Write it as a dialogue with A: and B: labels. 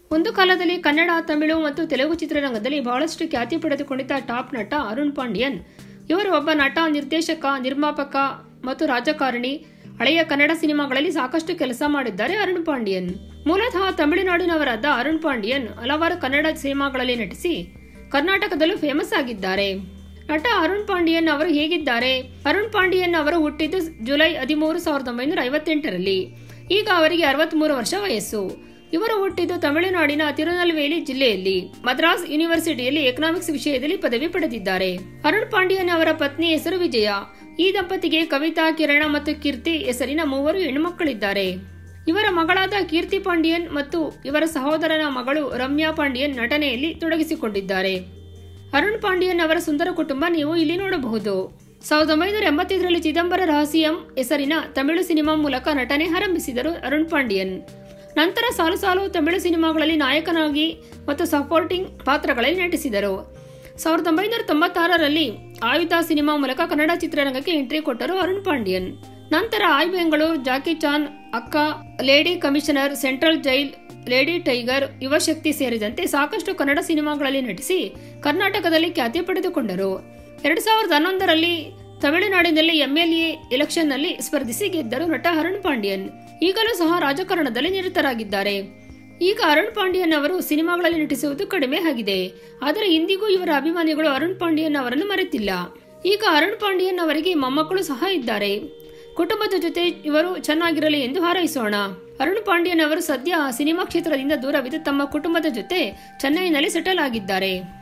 A: ಒಂದು ಕಾಲದಲ್ಲಿ ಕನ್ನಡ ತಮಿಳು ಮತ್ತು ತೆಲುಗು ಚಿತ್ರರಂಗದಲ್ಲಿ ಬಹಳಷ್ಟು ಖ್ಯಾತಿ ಪಡೆದುಕೊಂಡಿದ್ದ ಟಾಪ್ ನಟ ಅರುಣ್ ಪಾಂಡಿಯನ್ ಇವರು ಒಬ್ಬ ನಟ ನಿರ್ದೇಶಕ ನಿರ್ಮಾಪಕ ಮತ್ತು ರಾಜಕಾರಣಿ ಹಳೆಯ ಕನ್ನಡ ಸಿನಿಮಾಗಳಲ್ಲಿ ಸಾಕಷ್ಟು ಕೆಲಸ ಮಾಡಿದ್ದಾರೆ ಅರುಣ್ ಪಾಂಡಿಯನ್ ಮೂಲತಃ ತಮಿಳುನಾಡಿನವರಾದ ಅರುಣ್ ಪಾಂಡಿಯನ್ ಹಲವಾರು ಕನ್ನಡ ಸಿನಿಮಾಗಳಲ್ಲಿ ನಟಿಸಿ ಕರ್ನಾಟಕದಲ್ಲೂ ಫೇಮಸ್ ಆಗಿದ್ದಾರೆ ನಟ ಅರುಣ್ ಪಾಂಡಿಯನ್ ಅವರು ಹೇಗಿದ್ದಾರೆ ಅರುಣ್ ಪಾಂಡಿಯನ್ ಅವರು ಹುಟ್ಟಿದ್ದು ಜುಲೈ ಹದಿಮೂರು ಸಾವಿರದ ಒಂಬೈನೂರ ಐವತ್ತೆಂಟರಲ್ಲಿ ಈಗ ಅವರಿಗೆ ಅರವತ್ಮೂರು ವರ್ಷ ವಯಸ್ಸು ಇವರು ಹುಟ್ಟಿದ್ದು ತಮಿಳುನಾಡಿನ ತಿರುನಲ್ವೇಲಿ ಜಿಲ್ಲೆಯಲ್ಲಿ ಮದ್ರಾಸ್ ಯೂನಿವರ್ಸಿಟಿಯಲ್ಲಿ ಎಕನಾಮಿಕ್ಸ್ ವಿಷಯದಲ್ಲಿ ಪದವಿ ಪಡೆದಿದ್ದಾರೆ ಅರುಣ್ ಪಾಂಡಿಯನ್ ಅವರ ಪತ್ನಿ ಹೆಸರು ವಿಜಯ ಈ ದಂಪತಿಗೆ ಕವಿತಾ ಕಿರಣ ಮತ್ತು ಕೀರ್ತಿ ಹೆಸರಿನ ಮೂವರು ಹೆಣ್ಣುಮಕ್ಕಳಿದ್ದಾರೆ ಇವರ ಮಗಳಾದ ಕೀರ್ತಿ ಪಾಂಡಿಯನ್ ಮತ್ತು ಇವರ ಸಹೋದರನ ಮಗಳು ರಮ್ಯಾ ಪಾಂಡಿಯನ್ ನಟನೆಯಲ್ಲಿ ತೊಡಗಿಸಿಕೊಂಡಿದ್ದಾರೆ ಅರುಣ್ ಪಾಂಡಿಯನ್ ಅವರ ಸುಂದರ ಕುಟುಂಬ ನೀವು ಇಲ್ಲಿ ನೋಡಬಹುದು ಸಾವಿರದ ಒಂಬೈನೂರ ಎಂಬತ್ತೈದರಲ್ಲಿ ಚಿದಂಬರ ರಹಸ್ಯಂ ಹೆಸರಿನ ತಮಿಳು ಸಿನಿಮಾ ಮೂಲಕ ನಟನೆ ಆರಂಭಿಸಿದರು ಅರುಣ್ ಪಾಂಡಿಯನ್ ನಂತರ ಸಾಲು ಸಾಲು ತಮಿಳು ಸಿನಿಮಾಗಳಲ್ಲಿ ನಾಯಕನಾಗಿ ಮತ್ತು ಸಪೋರ್ಟಿಂಗ್ ಪಾತ್ರಗಳಲ್ಲಿ ನಟಿಸಿದರು ಸಾವಿರದ ಒಂಬೈನೂರ ತೊಂಬತ್ತಾರರಲ್ಲಿ ಆಯುಧ ಸಿನಿಮಾ ಮೂಲಕ ಕನ್ನಡ ಚಿತ್ರರಂಗಕ್ಕೆ ಎಂಟ್ರಿ ಕೊಟ್ಟರು ಅರುಣ್ ಪಾಂಡಿಯನ್ ನಂತರ ಆಯ್ Bengaluru Jackie Chan Akka lady commissioner central jail lady tiger Yuvashakti ಸೇರಿದಂತೆ ಸಾಕಷ್ಟು ಕನ್ನಡ ಸಿನಿಮಾಗಳಲ್ಲಿ ನಟಿಸಿ ಕರ್ನಾಟಕದಲ್ಲಿ ಖ್ಯಾತಿ ಪಡೆದುಕೊಂಡರು ಎರಡ್ ಸಾವಿರದ ಹನ್ನೊಂದರಲ್ಲಿ ತಮಿಳುನಾಡಿನಲ್ಲಿ ಎಂಎಲ್ಎ ಎಲೆಕ್ಷನ್ನಲ್ಲಿ ಸ್ಪರ್ಧಿಸಿ ಗೆದ್ದರು ನಟ ಅರುಣ್ ಪಾಂಡಿಯನ್ ಈಗಲೂ ಸಹ ರಾಜಕಾರಣದಲ್ಲಿ ನಿರತರಾಗಿದ್ದಾರೆ ಈಗ ಅರುಣ್ ಪಾಂಡಿಯನ್ ಅವರು ಸಿನಿಮಾಗಳಲ್ಲಿ ನಟಿಸುವುದು ಕಡಿಮೆ ಆಗಿದೆ ಆದರೆ ಇಂದಿಗೂ ಇವರ ಅಭಿಮಾನಿಗಳು ಅರುಣ್ ಪಾಂಡಿಯನ್ ಅವರನ್ನು ಮರೆತಿಲ್ಲ ಈಗ ಅರುಣ್ ಪಾಂಡಿಯನ್ ಅವರಿಗೆ ಮೊಮ್ಮಕ್ಕಳು ಸಹ ಇದ್ದಾರೆ ಕುಟುಂಬದ ಜೊತೆ ಇವರು ಚೆನ್ನಾಗಿರಲಿ ಎಂದು ಹಾರೈಸೋಣ ಅರುಣ್ ಪಾಂಡಿಯನ್ ಅವರು ಸದ್ಯ ಸಿನಿಮಾ ಕ್ಷೇತ್ರದಿಂದ ದೂರವಿದ್ದು ತಮ್ಮ ಕುಟುಂಬದ ಜೊತೆ ಚೆನ್ನೈನಲ್ಲಿ ಸೆಟಲ್ ಆಗಿದ್ದಾರೆ